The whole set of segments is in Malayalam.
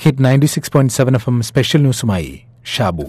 Hit ninety six point seven F M special ന്യൂസുമായി ഷാബു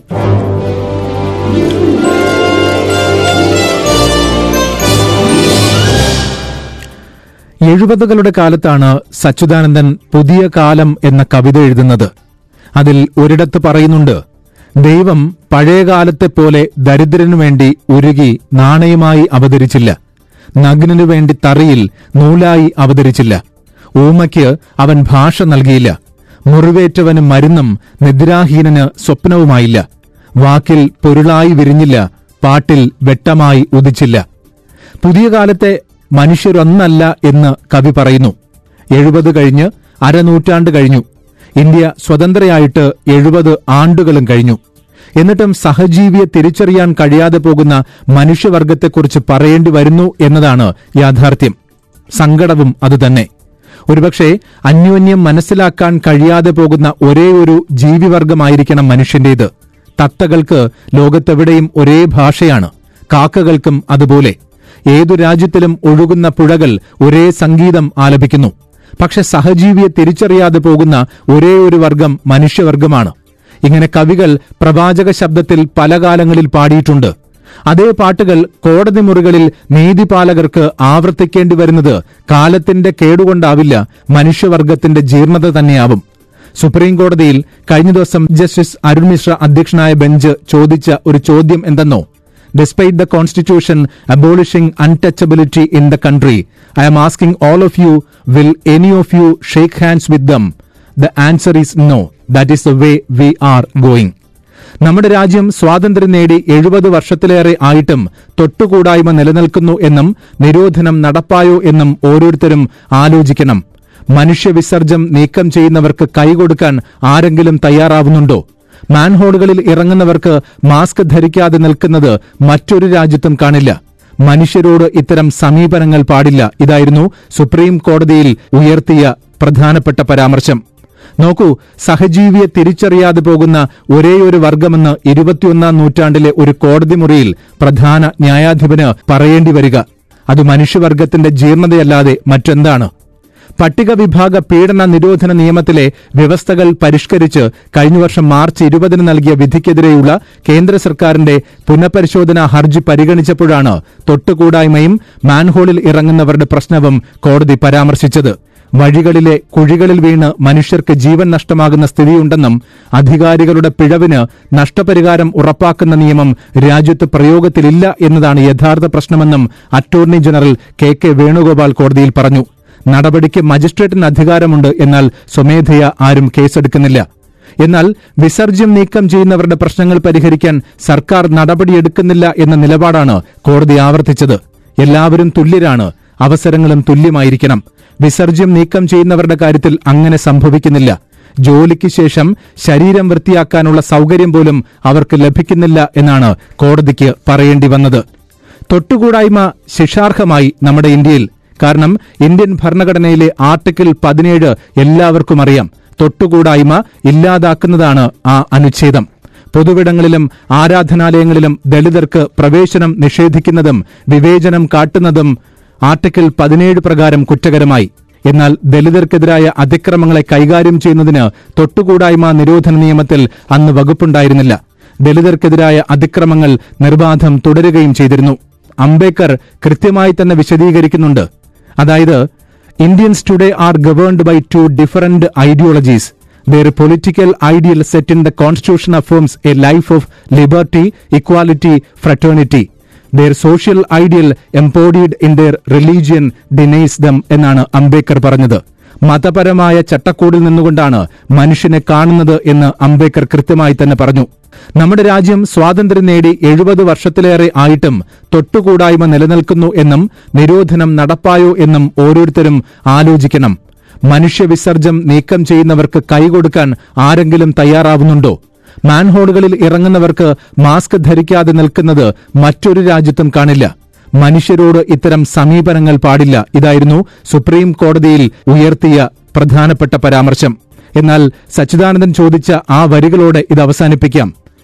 എഴുപതുകളുടെ കാലത്താണ് സച്ചിദാനന്ദൻ പുതിയ കാലം എന്ന കവിത എഴുതുന്നത് അതിൽ ഒരിടത്ത് പറയുന്നുണ്ട് ദൈവം പഴയകാലത്തെ പോലെ ദരിദ്രനു വേണ്ടി ഉരുകി നാണയമായി അവതരിച്ചില്ല നഗ്നനു വേണ്ടി തറിയിൽ നൂലായി അവതരിച്ചില്ല ഊമയ്ക്ക് അവൻ ഭാഷ നൽകിയില്ല മുറിവേറ്റവന് മരുന്നും നിദ്രാഹീനന് സ്വപ്നവുമായില്ല വാക്കിൽ പൊരുളായി വിരിഞ്ഞില്ല പാട്ടിൽ വെട്ടമായി ഉദിച്ചില്ല പുതിയ കാലത്തെ മനുഷ്യരൊന്നല്ല എന്ന് കവി പറയുന്നു എഴുപത് കഴിഞ്ഞ് അരനൂറ്റാണ്ട് കഴിഞ്ഞു ഇന്ത്യ സ്വതന്ത്രയായിട്ട് എഴുപത് ആണ്ടുകളും കഴിഞ്ഞു എന്നിട്ടും സഹജീവിയെ തിരിച്ചറിയാൻ കഴിയാതെ പോകുന്ന മനുഷ്യവർഗത്തെക്കുറിച്ച് പറയേണ്ടി വരുന്നു എന്നതാണ് യാഥാർത്ഥ്യം സങ്കടവും അതുതന്നെ ഒരുപക്ഷെ അന്യോന്യം മനസ്സിലാക്കാൻ കഴിയാതെ പോകുന്ന ഒരേ ഒരു ജീവിവർഗമായിരിക്കണം മനുഷ്യന്റേത് തത്തകൾക്ക് ലോകത്തെവിടെയും ഒരേ ഭാഷയാണ് കാക്കകൾക്കും അതുപോലെ ഏതു രാജ്യത്തിലും ഒഴുകുന്ന പുഴകൾ ഒരേ സംഗീതം ആലപിക്കുന്നു പക്ഷെ സഹജീവിയെ തിരിച്ചറിയാതെ പോകുന്ന ഒരേ ഒരു വർഗം മനുഷ്യവർഗമാണ് ഇങ്ങനെ കവികൾ പ്രവാചക ശബ്ദത്തിൽ പല കാലങ്ങളിൽ പാടിയിട്ടുണ്ട് അതേ പാട്ടുകൾ കോടതി മുറികളിൽ നീതിപാലകർക്ക് ആവർത്തിക്കേണ്ടി വരുന്നത് കാലത്തിന്റെ കേടുകൊണ്ടാവില്ല മനുഷ്യവർഗത്തിന്റെ ജീർണത തന്നെയാവും സുപ്രീം കോടതിയിൽ കഴിഞ്ഞ ദിവസം ജസ്റ്റിസ് അരുൺ മിശ്ര അധ്യക്ഷനായ ബെഞ്ച് ചോദിച്ച ഒരു ചോദ്യം എന്തെന്നോ Despite the constitution abolishing untouchability in the country, I am asking all of you, will any of you shake hands with them? The answer is no. That is the way we are going. നമ്മുടെ രാജ്യം സ്വാതന്ത്ര്യം നേടി എഴുപത് വർഷത്തിലേറെ ആയിട്ടും തൊട്ടുകൂടായ്മ നിലനിൽക്കുന്നു എന്നും നിരോധനം നടപ്പായോ എന്നും ഓരോരുത്തരും ആലോചിക്കണം മനുഷ്യവിസർജം നീക്കം ചെയ്യുന്നവർക്ക് കൈകൊടുക്കാൻ ആരെങ്കിലും തയ്യാറാവുന്നുണ്ടോ മാൻഹോളുകളിൽ ഇറങ്ങുന്നവർക്ക് മാസ്ക് ധരിക്കാതെ നിൽക്കുന്നത് മറ്റൊരു രാജ്യത്തും കാണില്ല മനുഷ്യരോട് ഇത്തരം സമീപനങ്ങൾ പാടില്ല ഇതായിരുന്നു സുപ്രീം കോടതിയിൽ ഉയർത്തിയ പ്രധാനപ്പെട്ട പരാമർശം നോക്കൂ സഹജീവിയെ തിരിച്ചറിയാതെ പോകുന്ന ഒരേയൊരു വർഗമെന്ന് ഇരുപത്തിയൊന്നാം നൂറ്റാണ്ടിലെ ഒരു കോടതി മുറിയിൽ പ്രധാന ന്യായാധിപന് പറയേണ്ടി വരിക അത് മനുഷ്യവർഗത്തിന്റെ ജീർണതയല്ലാതെ മറ്റെന്താണ് പട്ടിക വിഭാഗ പീഡന നിരോധന നിയമത്തിലെ വ്യവസ്ഥകൾ പരിഷ്കരിച്ച് കഴിഞ്ഞ വർഷം മാർച്ച് ഇരുപതിന് നൽകിയ വിധിക്കെതിരെയുള്ള കേന്ദ്ര സർക്കാരിന്റെ പുനഃപരിശോധനാ ഹർജി പരിഗണിച്ചപ്പോഴാണ് തൊട്ടുകൂടായ്മയും മാൻഹോളിൽ ഇറങ്ങുന്നവരുടെ പ്രശ്നവും കോടതി പരാമർശിച്ചത് വഴികളിലെ കുഴികളിൽ വീണ് മനുഷ്യർക്ക് ജീവൻ നഷ്ടമാകുന്ന സ്ഥിതിയുണ്ടെന്നും അധികാരികളുടെ പിഴവിന് നഷ്ടപരിഹാരം ഉറപ്പാക്കുന്ന നിയമം രാജ്യത്ത് പ്രയോഗത്തിലില്ല എന്നതാണ് യഥാർത്ഥ പ്രശ്നമെന്നും attorney general K K Venugopal കോടതിയിൽ പറഞ്ഞു നടപടിക്ക് മജിസ്ട്രേറ്റിന് അധികാരമുണ്ട് എന്നാൽ സ്വമേധയ ആരും കേസെടുക്കുന്നില്ല എന്നാൽ വിസർജ്യം നീക്കം ചെയ്യുന്നവരുടെ പ്രശ്നങ്ങൾ പരിഹരിക്കാൻ സർക്കാർ നടപടിയെടുക്കുന്നില്ല എന്ന നിലപാടാണ് കോടതി ആവർത്തിച്ചത് എല്ലാവരും തുല്യരാണ് അവസരങ്ങളും തുല്യമായിരിക്കണം വിസർജ്യം നീക്കം ചെയ്യുന്നവരുടെ കാര്യത്തിൽ അങ്ങനെ സംഭവിക്കുന്നില്ല ജോലിക്ക് ശേഷം ശരീരം വൃത്തിയാക്കാനുള്ള സൗകര്യം പോലും അവർക്ക് ലഭിക്കുന്നില്ല എന്നാണ് കോടതിക്ക് പറയേണ്ടി വന്നത് തൊട്ടുകൂടായ്മ ശിക്ഷാർഹമായി നമ്മുടെ ഇന്ത്യയിൽ കാരണം ഇന്ത്യൻ ഭരണഘടനയിലെ ആർട്ടിക്കിൾ പതിനേഴ് എല്ലാവർക്കും അറിയാം തൊട്ടുകൂടായ്മ ഇല്ലാതാക്കുന്നതാണ് ആ അനുച്ഛേദം പൊതുവിടങ്ങളിലും ആരാധനാലയങ്ങളിലും ദളിതർക്ക് പ്രവേശനം നിഷേധിക്കുന്നതും വിവേചനം കാട്ടുന്നതും ആർട്ടിക്കിൾ പതിനേഴ് പ്രകാരം കുറ്റകരമായി എന്നാൽ ദളിതർക്കെതിരായ അതിക്രമങ്ങളെ കൈകാര്യം ചെയ്യുന്നതിന് തൊട്ടുകൂടായ്മ നിരോധന നിയമത്തിൽ അന്ന് വകുപ്പുണ്ടായിരുന്നില്ല ദളിതർക്കെതിരായ അതിക്രമങ്ങൾ നിർബാധം തുടരുകയും ചെയ്തിരുന്നു അംബേദ്കർ കൃത്യമായി തന്നെ വിശദീകരിക്കുന്നുണ്ട് അതായത് Indians today are governed by two different ideologies their political ideal set in the constitution affirms a life of liberty, equality, fraternity. Their social ideal embodied in their religion denies them എന്നാണ് അംബേദ്കർ പറഞ്ഞത് മതപരമായ ചട്ടക്കൂടിൽ നിന്നുകൊണ്ടാണ് മനുഷ്യനെ കാണുന്നത് എന്ന് അംബേദ്കർ കൃത്യമായി തന്നെ പറഞ്ഞു നമ്മുടെ രാജ്യം സ്വാതന്ത്ര്യം നേടി എഴുപത് വർഷത്തിലേറെ ആയിട്ടും തൊട്ടുകൂടായ്മ നിലനിൽക്കുന്നു എന്നും നിരോധനം നടപ്പായോ എന്നും ഓരോരുത്തരും ആലോചിക്കണം മനുഷ്യവിസർജം നീക്കം ചെയ്യുന്നവർക്ക് കൈകൊടുക്കാൻ ആരെങ്കിലും തയ്യാറാവുന്നുണ്ടോ മാൻഹോളുകളിൽ ഇറങ്ങുന്നവർക്ക് മാസ്ക് ധരിക്കാതെ നിൽക്കുന്നത് മറ്റൊരു രാജ്യത്തും കാണില്ല മനുഷ്യരോട് ഇത്തരം സമീപനങ്ങൾ പാടില്ല ഇതായിരുന്നു സുപ്രീം കോടതിയിൽ ഉയർത്തിയ പ്രധാനപ്പെട്ട പരാമർശം എന്നാൽ സച്ചിദാനന്ദൻ ചോദിച്ച ആ വരികളോടെ ഇത് അവസാനിപ്പിക്കാം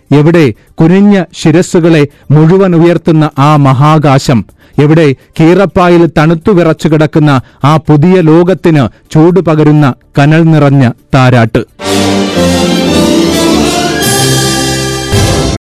എവിടെ കുനിഞ്ഞ ശിരസ്സുകളെ മുഴുവൻ ഉയർത്തുന്ന ആ മഹാകാശം എവിടെ കീറപ്പായിൽ തണുത്തു വിറച്ചു കിടക്കുന്ന ആ പുതിയ ലോകത്തിന് ചൂട് പകരുന്ന കനൽ നിറഞ്ഞ താരാട്ട്